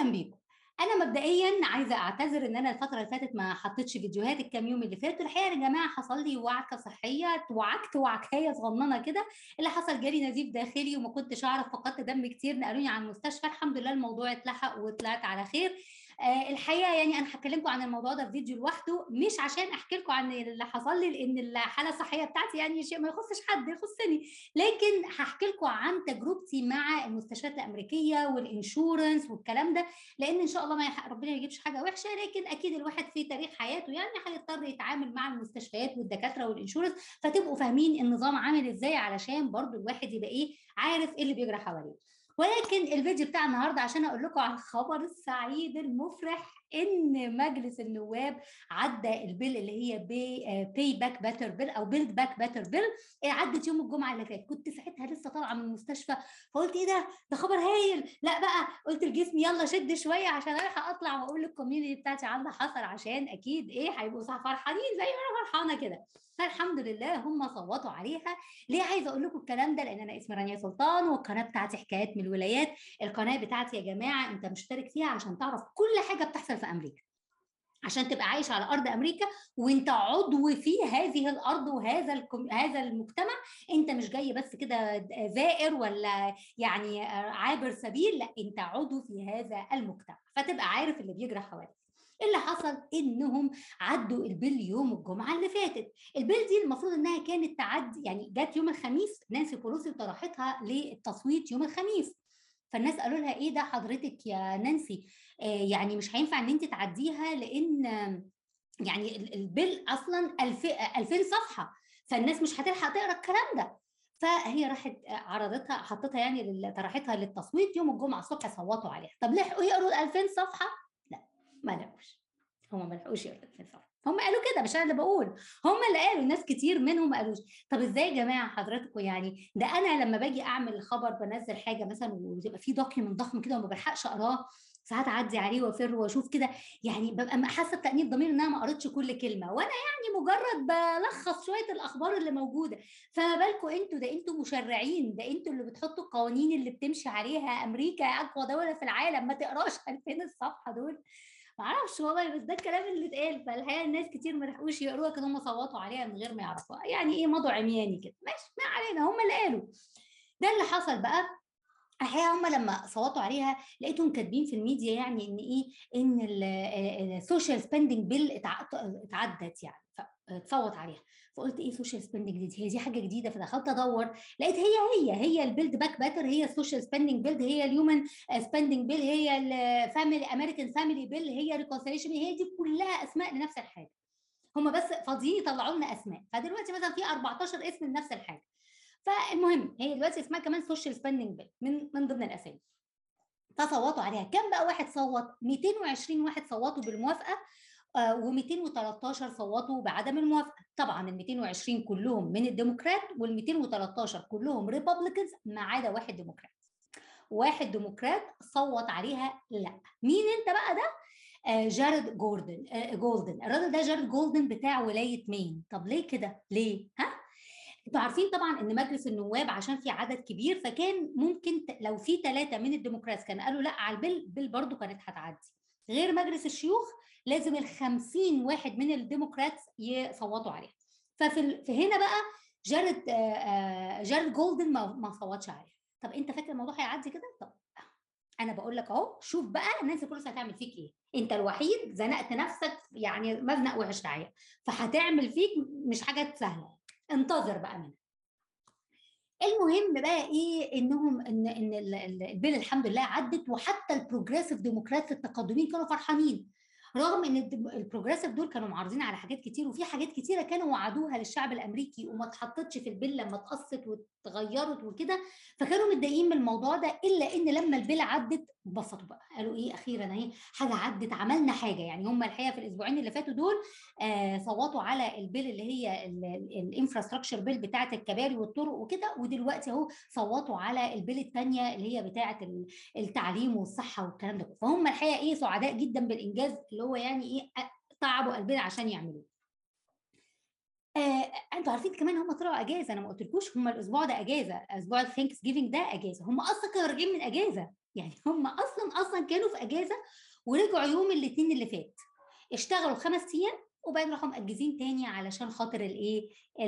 اهلا بيكم انا مبدئيا عايزه اعتذر ان انا الفتره اللي فاتت ما حطيتش فيديوهات الكام يوم اللي فاتوا الحقيقه يا جماعه حصل لي وعكه صحيه وعكت وعكايه صغننه كده اللي حصل جالي نزيف داخلي وما كنتش اعرف فقدت دم كتير نقلوني على المستشفى الحمد لله الموضوع اتلحق وطلعت على خير آه الحقيقه يعني انا هكلمكم عن الموضوع ده في فيديو لوحده مش عشان احكي لكم عن اللي حصل لي لان الحاله الصحيه بتاعتي يعني شيء ما يخصش حد يخصني لكن هحكي لكم عن تجربتي مع المستشفيات الامريكيه والانشورنس والكلام ده لان ان شاء الله ما يحق ربنا ما يجيبش حاجه وحشه لكن اكيد الواحد في تاريخ حياته يعني هيضطر يتعامل مع المستشفيات والدكاتره والانشورنس فتبقوا فاهمين النظام عامل ازاي علشان برضو الواحد يبقى ايه عارف ايه اللي بيجرى حواليه ولكن الفيديو بتاع النهارده عشان اقول لكم على الخبر السعيد المفرح ان مجلس النواب عدى البيل اللي هي بي باي باك باتر بيل او بيلد باك باتر بيل عدت يوم الجمعه اللي فاتت كنت ساعتها لسه طالعه من المستشفى فقلت ايه ده ده خبر هايل لا بقى قلت لجسمي يلا شد شويه عشان الحق اطلع واقول للكوميونتي بتاعتي عنده حصل عشان اكيد ايه هيبقوا فرحانين زي ما انا فرحانه كده فالحمد لله هم صوتوا عليها ليه عايزه اقول لكم الكلام ده لان انا اسمي رانيا سلطان والقناه بتاعتي حكايات من الولايات القناه بتاعتي يا جماعه انت مشترك فيها عشان تعرف كل حاجه بتحصل في امريكا عشان تبقى عايش على ارض امريكا وانت عضو في هذه الارض وهذا الكم... هذا المجتمع انت مش جاي بس كده زائر ولا يعني عابر سبيل لا انت عضو في هذا المجتمع فتبقى عارف اللي بيجرى حواليك اللي حصل انهم عدوا البيل يوم الجمعه اللي فاتت البيل دي المفروض انها كانت تعدي يعني جت يوم الخميس نانسي بولوسي طرحتها للتصويت يوم الخميس فالناس قالوا لها ايه ده حضرتك يا نانسي آه يعني مش هينفع ان انت تعديها لان آه يعني البيل اصلا 2000 صفحه فالناس مش هتلحق تقرا الكلام ده فهي راحت عرضتها حطتها يعني طرحتها للتصويت يوم الجمعه الصبح صوتوا عليها طب لحقوا يقروا ال 2000 صفحه لا ما لحقوش هم ما لحقوش يقروا 2000 صفحه هم قالوا كده مش انا اللي بقول هم اللي قالوا ناس كتير منهم ما قالوش طب ازاي يا جماعه حضراتكم يعني ده انا لما باجي اعمل خبر بنزل حاجه مثلا ويبقى في دوكيومنت ضخم كده وما بلحقش اقراه ساعات اعدي عليه وافر واشوف كده يعني ببقى حاسه بتانيب ضمير ان انا ما قريتش كل كلمه وانا يعني مجرد بلخص شويه الاخبار اللي موجوده فما بالكم انتوا ده انتوا مشرعين ده انتوا اللي بتحطوا القوانين اللي بتمشي عليها امريكا اقوى دوله في العالم ما تقراش 2000 الصفحه دول معرفش والله بس ده الكلام اللي اتقال فالحقيقه الناس كتير ما لحقوش يقروها كانوا هم صوتوا عليها من غير ما يعرفوها يعني ايه مضوا عمياني كده ماشي ما علينا هم اللي قالوا ده اللي حصل بقى الحقيقه هم لما صوتوا عليها لقيتهم كاتبين في الميديا يعني ان ايه ان السوشيال سبيندنج بيل اتعدت يعني فتصوت عليها فقلت ايه سوشيال سبيندنج دي هي دي حاجه جديده فدخلت ادور لقيت هي هي هي البيلد باك باتر هي السوشيال سبيندنج بيلد هي الهيومن سبيندنج بيل هي الفاميلي امريكان فاميلي بيل هي ريكونسيليشن هي دي كلها اسماء لنفس الحاجه هم بس فاضيين يطلعوا لنا اسماء فدلوقتي مثلا في 14 اسم لنفس الحاجه فالمهم هي دلوقتي اسمها كمان سوشيال سبيندنج بيل من من ضمن الاسامي فصوتوا عليها كم بقى واحد صوت 220 واحد صوتوا بالموافقه و213 صوتوا بعدم الموافقه طبعا ال 220 كلهم من الديمقراط وال 213 كلهم ريبابليكنز ما عدا واحد ديمقراط واحد ديمقراط صوت عليها لا مين انت بقى ده آه جارد جوردن آه جولدن الراجل ده جارد جولدن بتاع ولايه مين طب ليه كده ليه ها انتوا عارفين طبعا ان مجلس النواب عشان في عدد كبير فكان ممكن لو في ثلاثه من الديمقراطس كانوا قالوا لا على البيل البيل برضه كانت هتعدي غير مجلس الشيوخ لازم ال 50 واحد من الديمقراطس يصوتوا عليها ففي هنا بقى جارد جارد جولدن ما, ما صوتش عليها طب انت فاكر الموضوع هيعدي كده طب انا بقول لك اهو شوف بقى نانسي بوليس هتعمل فيك ايه انت الوحيد زنقت نفسك يعني مزنق وحش رعايه فهتعمل فيك مش حاجه سهله انتظر بقى منها المهم بقى ايه انهم ان ان البيل الحمد لله عدت وحتى البروجريسيف ديموكرات التقدمين كانوا فرحانين رغم ان البروجريسيف دول كانوا معارضين على حاجات كتير وفي حاجات كتيره كانوا وعدوها للشعب الامريكي وما اتحطتش في البيل لما اتقصت واتغيرت وكده فكانوا متضايقين من الموضوع ده الا ان لما البيل عدت اتبسطوا بقى قالوا ايه اخيرا اهي حاجه عدت عملنا حاجه يعني هم الحقيقه في الاسبوعين اللي فاتوا دول آه صوتوا على البيل اللي هي الانفراستراكشر بيل بتاعه الكباري والطرق وكده ودلوقتي اهو صوتوا على البيل الثانيه اللي هي بتاعه التعليم والصحه والكلام ده فهم الحقيقه ايه سعداء جدا بالانجاز اللي هو يعني ايه تعبوا قلبنا عشان يعملوه آه، انتوا عارفين كمان هم طلعوا اجازه انا ما قلتلكوش هم الاسبوع ده اجازه اسبوع الثانكس جيفنج ده اجازه هم اصلا كانوا راجعين من اجازه يعني هم اصلا اصلا كانوا في اجازه ورجعوا يوم الاثنين اللي فات اشتغلوا خمس ايام وبعدين راحوا مأجزين تاني علشان خاطر الايه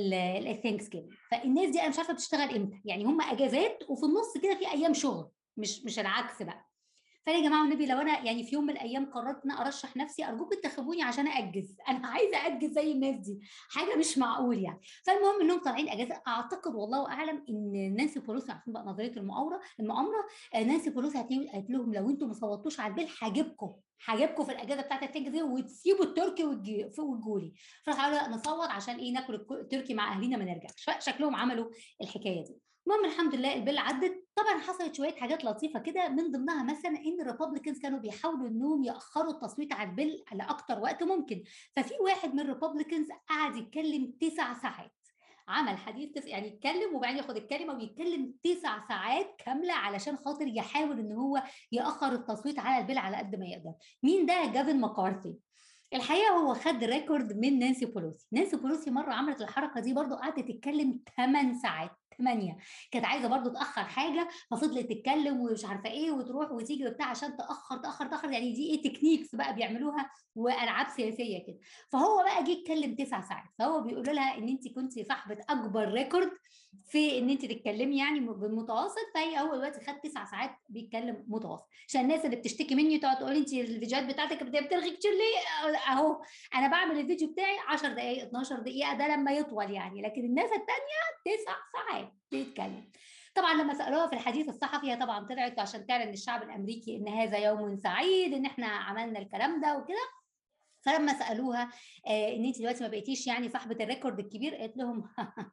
الثانكس جيفنج فالناس دي انا مش عارفه بتشتغل امتى يعني هم اجازات وفي النص كده في ايام شغل مش مش العكس بقى فانا يا جماعه والنبي لو انا يعني في يوم من الايام قررت ان ارشح نفسي ارجوكم انتخبوني عشان ااجز انا عايزه ااجز زي الناس دي حاجه مش معقول يعني فالمهم انهم طالعين اجازه اعتقد والله اعلم ان نانسي بولوسي عارفين بقى نظريه المؤامره المؤامره نانسي بولوسي قالت لهم لو انتم ما صوتوش على البيل هجيبكم هجيبكم في الاجازه بتاعت التنك دي وتسيبوا التركي والجولي فراح قالوا نصوت عشان ايه ناكل التركي مع اهالينا ما نرجعش شكلهم عملوا الحكايه دي المهم الحمد لله البيل عدت طبعا حصلت شويه حاجات لطيفه كده من ضمنها مثلا ان الريبابليكنز كانوا بيحاولوا انهم ياخروا التصويت على البيل لاكتر وقت ممكن ففي واحد من الريبابليكنز قعد يتكلم تسع ساعات عمل حديث تس... يعني يتكلم وبعدين ياخد الكلمه ويتكلم تسع ساعات كامله علشان خاطر يحاول ان هو ياخر التصويت على البيل على قد ما يقدر مين ده جافن مكارثي الحقيقه هو خد ريكورد من نانسي بولوسي نانسي بولوسي مره عملت الحركه دي برضو قعدت تتكلم 8 ساعات 8 كانت عايزه برضو تاخر حاجه ففضلت تتكلم ومش عارفه ايه وتروح وتيجي وبتاع عشان تاخر تاخر تاخر يعني دي ايه تكنيكس بقى بيعملوها والعاب سياسيه كده فهو بقى جه يتكلم 9 ساعات فهو بيقول لها ان انت كنت صاحبه اكبر ريكورد في ان انت تتكلمي يعني بالمتوسط فهي هو دلوقتي خد 9 ساعات بيتكلم متوسط عشان الناس اللي بتشتكي مني تقعد تقول انت الفيديوهات بتاعتك بترغي كتير ليه اهو انا بعمل الفيديو بتاعي 10 دقائق 12 دقيقه ده لما يطول يعني لكن الناس الثانيه 9 ساعات بيتكلم طبعا لما سالوها في الحديث الصحفي هي طبعا طلعت عشان تعلن للشعب الامريكي ان هذا يوم سعيد ان احنا عملنا الكلام ده وكده فلما سالوها آه ان انت دلوقتي ما بقيتيش يعني صاحبه الريكورد الكبير قالت لهم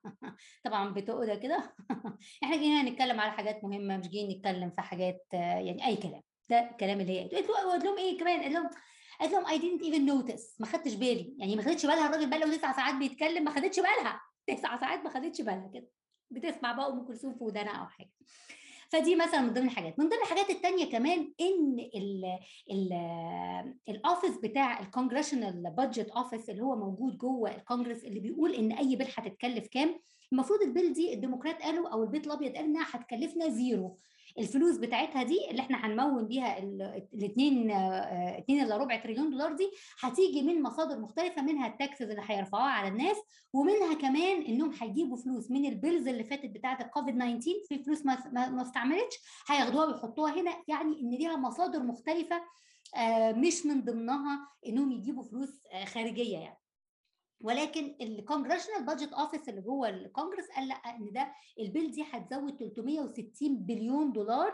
طبعا بتقول كده احنا جايين نتكلم على حاجات مهمه مش جايين نتكلم في حاجات آه يعني اي كلام ده الكلام اللي هي قالت قالت لهم ايه كمان قالت لهم قالت لهم I didn't even notice ما خدتش بالي يعني ما خدتش بالها الراجل بقى له تسع ساعات بيتكلم ما خدتش بالها تسع ساعات ما خدتش بالها كده بتسمع بقى ام كلثوم في ودانها او حاجه فدي مثلا من ضمن الحاجات من ضمن الحاجات التانية كمان ان الاوفيس بتاع الكونجريشنال بادجت اوفيس اللي هو موجود جوه الكونجرس اللي بيقول ان اي بيل هتتكلف كام المفروض البيل دي الديمقراط قالوا او البيت الابيض قال انها هتكلفنا زيرو الفلوس بتاعتها دي اللي احنا هنمون بيها الاثنين 2 الا ربع تريليون دولار دي هتيجي من مصادر مختلفه منها التاكسز اللي هيرفعوها على الناس ومنها كمان انهم هيجيبوا فلوس من البيلز اللي فاتت بتاعه الكوفيد 19 في فلوس ما, ما استعملتش هياخدوها ويحطوها هنا يعني ان ليها مصادر مختلفه مش من ضمنها انهم يجيبوا فلوس خارجيه يعني ولكن الكونجريشنال بادجت اوفيس اللي جوه الكونجرس قال لا ان ده البيل دي هتزود 360 بليون دولار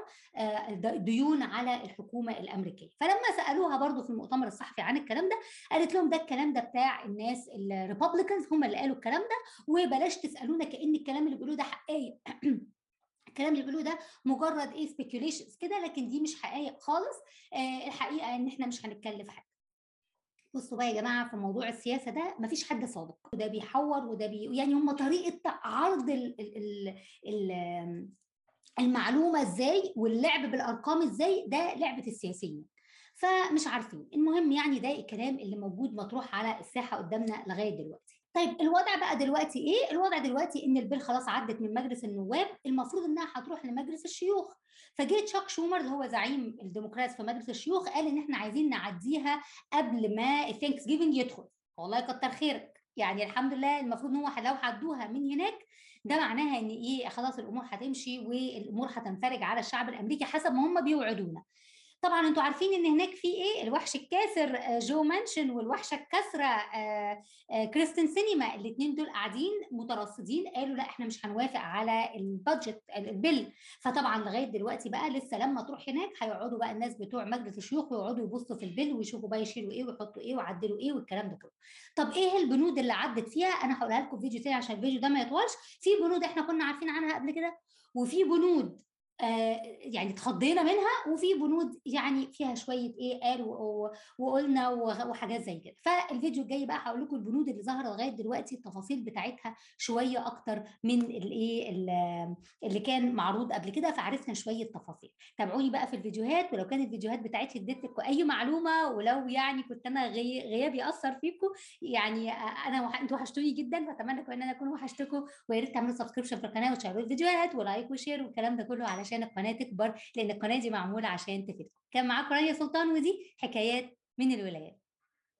ديون على الحكومه الامريكيه فلما سالوها برضو في المؤتمر الصحفي عن الكلام ده قالت لهم ده الكلام ده بتاع الناس الريبابليكانز هم اللي قالوا الكلام ده وبلاش تسالونا كان الكلام اللي بيقولوه ده حقيقي الكلام اللي بيقولوه ده مجرد ايه سبيكيوليشنز كده لكن دي مش حقائق خالص آه الحقيقه ان احنا مش هنتكلف حاجه بصوا بقى يا جماعه في موضوع السياسه ده مفيش حد صادق وده بيحور وده بي يعني هم طريقه عرض ال ال ال المعلومه ازاي واللعب بالارقام ازاي ده لعبه السياسيين فمش عارفين المهم يعني ده الكلام اللي موجود مطروح على الساحه قدامنا لغايه دلوقتي طيب الوضع بقى دلوقتي ايه؟ الوضع دلوقتي ان البيل خلاص عدت من مجلس النواب المفروض انها هتروح لمجلس الشيوخ فجه تشاك شومر اللي هو زعيم الديمقراط في مجلس الشيوخ قال ان احنا عايزين نعديها قبل ما الثانكس جيفنج يدخل والله كتر خيرك يعني الحمد لله المفروض ان هو لو عدوها من هناك ده معناها ان ايه خلاص الامور هتمشي والامور هتنفرج على الشعب الامريكي حسب ما هم بيوعدونا طبعا انتوا عارفين ان هناك في ايه الوحش الكاسر جو مانشن والوحشه الكاسره كريستين سينما الاثنين دول قاعدين مترصدين قالوا لا احنا مش هنوافق على البادجت البيل فطبعا لغايه دلوقتي بقى لسه لما تروح هناك هيقعدوا بقى الناس بتوع مجلس الشيوخ ويقعدوا يبصوا في البيل ويشوفوا بقى يشيلوا ايه ويحطوا ايه ويعدلوا ايه والكلام ده كله طب ايه البنود اللي عدت فيها انا هقولها لكم في فيديو تاني عشان الفيديو ده ما يطولش في بنود احنا كنا عارفين عنها قبل كده وفي بنود آه، يعني اتخضينا منها وفي بنود يعني فيها شويه ايه قال و- وقلنا وغ- وحاجات زي كده فالفيديو الجاي بقى هقول لكم البنود اللي ظاهره لغايه دلوقتي التفاصيل بتاعتها شويه اكتر من الايه ال- اللي كان معروض قبل كده فعرفنا شويه تفاصيل تابعوني بقى في الفيديوهات ولو كانت الفيديوهات بتاعتي اديت لكم اي معلومه ولو يعني كنت انا غي- غيابي اثر فيكم يعني آه، انا وح... انتوا وحشتوني جدا فاتمنى كمان ان انا اكون وحشتكم ويا ريت تعملوا سبسكريبشن في القناه وتشيروا الفيديوهات ولايك وشير والكلام ده كله علشان القناه تكبر لان القناه دي معموله عشان تفيدكم كان معاكم رانيا سلطان ودي حكايات من الولايات